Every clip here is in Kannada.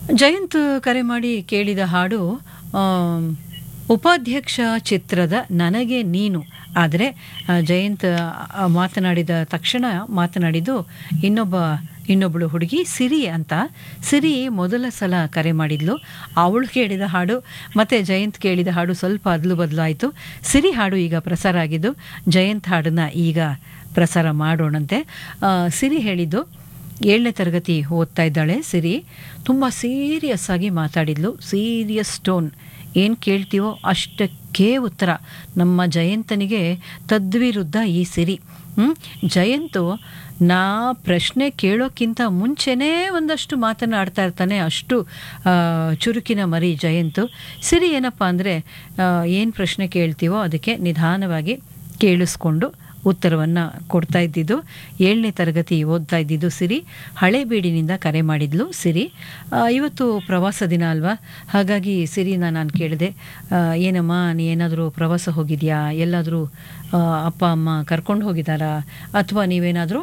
ಜಯಂತ್ ಕರೆ ಮಾಡಿ ಕೇಳಿದ ಹಾಡು ಆಮ್, ಉಪಾಧ್ಯಕ್ಷ ಚಿತ್ರದ ನನಗೆ ನೀನು ಆದರೆ ಆ, ಜಯಂತ್ ಆ, ಮಾತನಾಡಿದ ತಕ್ಷಣ ಮಾತನಾಡಿದ್ದು ಇನ್ನೊಬ್ಬ ಇನ್ನೊಬ್ಬಳು ಹುಡುಗಿ ಸಿರಿ ಅಂತ ಸಿರಿ ಮೊದಲ ಸಲ ಕರೆ ಮಾಡಿದ್ಲು ಅವಳು ಕೇಳಿದ ಹಾಡು ಮತ್ತು ಜಯಂತ್ ಕೇಳಿದ ಹಾಡು ಸ್ವಲ್ಪ ಅದಲು ಬದಲಾಯಿತು ಸಿರಿ ಹಾಡು ಈಗ ಪ್ರಸಾರ ಆಗಿದ್ದು ಜಯಂತ್ ಹಾಡನ್ನ ಈಗ ಪ್ರಸಾರ ಮಾಡೋಣಂತೆ ಆ, ಸಿರಿ ಹೇಳಿದ್ದು ಏಳನೇ ತರಗತಿ ಓದ್ತಾ ಇದ್ದಾಳೆ ಸಿರಿ ತುಂಬ ಸೀರಿಯಸ್ ಆಗಿ ಮಾತಾಡಿದ್ಲು ಸೀರಿಯಸ್ ಟೋನ್ ಏನು ಕೇಳ್ತೀವೋ ಅಷ್ಟಕ್ಕೆ ಉತ್ತರ ನಮ್ಮ ಜಯಂತನಿಗೆ ತದ್ವಿರುದ್ಧ ಈ ಸಿರಿ ಹ್ಮ್? ಜಯಂತು ನಾ ಪ್ರಶ್ನೆ ಕೇಳೋಕ್ಕಿಂತ ಮುಂಚೆನೇ ಒಂದಷ್ಟು ಮಾತನಾಡ್ತಾ ಇರ್ತಾನೆ ಅಷ್ಟು ಆ, ಚುರುಕಿನ ಮರಿ ಜಯಂತು ಸಿರಿ ಏನಪ್ಪ ಅಂದರೆ ಏನು ಪ್ರಶ್ನೆ ಕೇಳ್ತೀವೋ ಅದಕ್ಕೆ ನಿಧಾನವಾಗಿ ಕೇಳಿಸ್ಕೊಂಡು ಉತ್ತರವನ್ನು ಕೊಡ್ತಾ ಇದ್ದಿದ್ದು ಏಳನೇ ತರಗತಿ ಓದ್ತಾ ಇದ್ದಿದ್ದು ಸಿರಿ ಹಳೇಬೀಡಿನಿಂದ ಕರೆ ಮಾಡಿದ್ಲು ಸಿರಿ ಆ, ಇವತ್ತು ಪ್ರವಾಸ ದಿನ ಅಲ್ವಾ ಹಾಗಾಗಿ ಸಿರಿನ ನಾನು ಕೇಳಿದೆ ಆ, ಏನಮ್ಮ ನೀ ಏನಾದರೂ ಪ್ರವಾಸ ಹೋಗಿದ್ಯಾ ಎಲ್ಲಾದರೂ ಆ, ಅಪ್ಪ ಅಮ್ಮ ಕರ್ಕೊಂಡು ಹೋಗಿದ್ದಾರಾ ಅಥವಾ ನೀವೇನಾದರೂ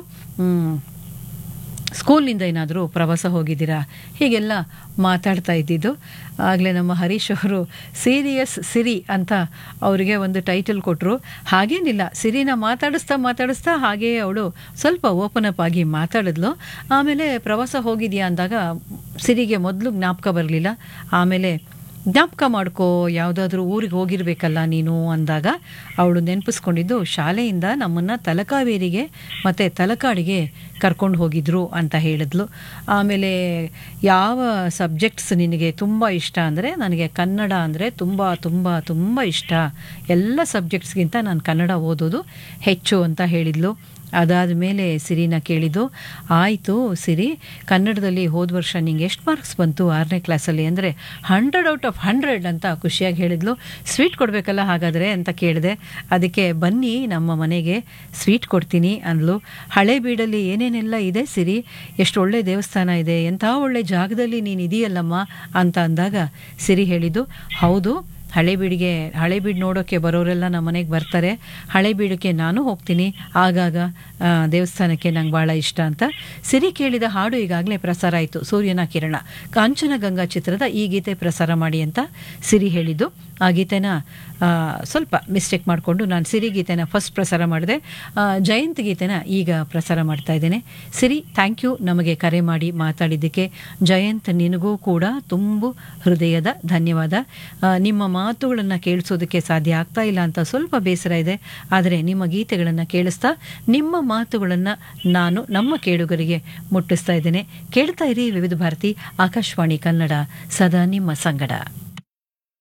ಸ್ಕೂಲ್ನಿಂದ ಏನಾದರೂ ಪ್ರವಾಸ ಹೋಗಿದ್ದೀರಾ ಹೀಗೆಲ್ಲ ಮಾತಾಡ್ತಾ ಇದ್ದಿದ್ದು ಆಗಲೇ ನಮ್ಮ ಹರೀಶ್ ಅವರು ಸೀರಿಯಸ್ ಸಿರಿ ಅಂತ ಅವರಿಗೆ ಒಂದು ಟೈಟಲ್ ಕೊಟ್ಟರು ಹಾಗೇನಿಲ್ಲ ಸಿರಿನ ಮಾತಾಡಿಸ್ತಾ ಮಾತಾಡಿಸ್ತಾ ಹಾಗೇ ಅವಳು ಸ್ವಲ್ಪ ಓಪನ್ ಅಪ್ ಆಗಿ ಮಾತಾಡಿದ್ಲು ಆಮೇಲೆ ಪ್ರವಾಸ ಹೋಗಿದ್ಯಾ ಅಂದಾಗ ಸಿರಿಗೆ ಮೊದಲು ಜ್ಞಾಪಕ ಬರಲಿಲ್ಲ ಆಮೇಲೆ ಜ್ಞಾಪಕ ಮಾಡ್ಕೋ ಯಾವುದಾದ್ರೂ ಊರಿಗೆ ಹೋಗಿರ್ಬೇಕಲ್ಲ ನೀನು ಅಂದಾಗ ಅವಳು ನೆನಪಿಸ್ಕೊಂಡಿದ್ದು ಶಾಲೆಯಿಂದ ನಮ್ಮನ್ನು ತಲಕಾವೇರಿಗೆ ಮತ್ತು ತಲಕಾಡಿಗೆ ಕರ್ಕೊಂಡು ಹೋಗಿದ್ರು ಅಂತ ಹೇಳಿದ್ಲು ಆಮೇಲೆ ಯಾವ ಸಬ್ಜೆಕ್ಟ್ಸ್ ನಿನಗೆ ತುಂಬ ಇಷ್ಟ ಅಂದರೆ ನನಗೆ ಕನ್ನಡ ಅಂದರೆ ತುಂಬ ತುಂಬ ತುಂಬ ಇಷ್ಟ ಎಲ್ಲ ಸಬ್ಜೆಕ್ಟ್ಸ್ಗಿಂತ ನಾನು ಕನ್ನಡ ಓದೋದು ಹೆಚ್ಚು ಅಂತ ಹೇಳಿದ್ಲು ಅದಾದ ಮೇಲೆ ಸಿರಿನ ಕೇಳಿದ್ದು ಆಯಿತು ಸಿರಿ ಕನ್ನಡದಲ್ಲಿ ಹೋದ ವರ್ಷ ನಿಂಗೆ ಎಷ್ಟು ಮಾರ್ಕ್ಸ್ ಬಂತು ಆರನೇ ಕ್ಲಾಸಲ್ಲಿ ಅಂದರೆ ಹಂಡ್ರೆಡ್ ಔಟ್ ಆಫ್ ಹಂಡ್ರೆಡ್ ಅಂತ ಖುಷಿಯಾಗಿ ಹೇಳಿದ್ಲು ಸ್ವೀಟ್ ಕೊಡಬೇಕಲ್ಲ ಹಾಗಾದರೆ ಅಂತ ಕೇಳಿದೆ ಅದಕ್ಕೆ ಬನ್ನಿ ನಮ್ಮ ಮನೆಗೆ ಸ್ವೀಟ್ ಕೊಡ್ತೀನಿ ಅಂದ್ಲು ಹಳೆ ಬೀಡಲ್ಲಿ ಏನೇನೆಲ್ಲ ಇದೆ ಸಿರಿ ಎಷ್ಟು ಒಳ್ಳೆ ದೇವಸ್ಥಾನ ಇದೆ ಎಂಥ ಒಳ್ಳೆ ಜಾಗದಲ್ಲಿ ನೀನು ಇದೆಯಲ್ಲಮ್ಮ ಅಂತ ಅಂದಾಗ ಸಿರಿ ಹೇಳಿದ್ದು ಹೌದು ಹಳೇಬೀಡಿಗೆ ಹಳೇಬೀಡು ನೋಡೋಕ್ಕೆ ಬರೋರೆಲ್ಲ ನಮ್ಮ ಮನೆಗೆ ಬರ್ತಾರೆ ಹಳೇಬೀಡಕ್ಕೆ ನಾನು ಹೋಗ್ತೀನಿ ಆಗಾಗ ಆ, ದೇವಸ್ಥಾನಕ್ಕೆ ನಂಗೆ ಭಾಳ ಇಷ್ಟ ಅಂತ ಸಿರಿ ಕೇಳಿದ ಹಾಡು ಈಗಾಗಲೇ ಪ್ರಸಾರ ಆಯಿತು ಸೂರ್ಯನ ಕಿರಣ ಕಾಂಚನಗಂಗಾ ಚಿತ್ರದ ಈ ಗೀತೆ ಪ್ರಸಾರ ಮಾಡಿ ಅಂತ ಸಿರಿ ಹೇಳಿದ್ದು ಆ ಗೀತೆನ ಆ, ಸ್ವಲ್ಪ ಮಿಸ್ಟೇಕ್ ಮಾಡಿಕೊಂಡು ನಾನು ಸಿರಿ ಗೀತೆನ ಫಸ್ಟ್ ಪ್ರಸಾರ ಮಾಡಿದೆ ಆ, ಜಯಂತ್ ಗೀತೆನ ಈಗ ಪ್ರಸಾರ ಮಾಡ್ತಾ ಇದ್ದೇನೆ ಸಿರಿ ಥ್ಯಾಂಕ್ ಯು ನಮಗೆ ಕರೆ ಮಾಡಿ ಮಾತಾಡಿದ್ದಕ್ಕೆ ಜಯಂತ್ ನಿನಗೂ ಕೂಡ ತುಂಬು ಹೃದಯದ ಧನ್ಯವಾದ ಆ, ನಿಮ್ಮ ಮಾತುಗಳನ್ನು ಕೇಳಿಸೋದಕ್ಕೆ ಸಾಧ್ಯ ಆಗ್ತಾ ಇಲ್ಲ ಅಂತ ಸ್ವಲ್ಪ ಬೇಸರ ಇದೆ ಆದರೆ ನಿಮ್ಮ ಗೀತೆಗಳನ್ನು ಕೇಳಿಸ್ತಾ ನಿಮ್ಮ ಮಾತುಗಳನ್ನು ನಾನು ನಮ್ಮ ಕೇಳುಗರಿಗೆ ಮುಟ್ಟಿಸ್ತಾ ಇದ್ದೇನೆ ಕೇಳ್ತಾ ಇರಿ ವಿವಿಧ ಭಾರತಿ ಆಕಾಶವಾಣಿ ಕನ್ನಡ ಸದಾ ನಿಮ್ಮ ಸಂಗಡ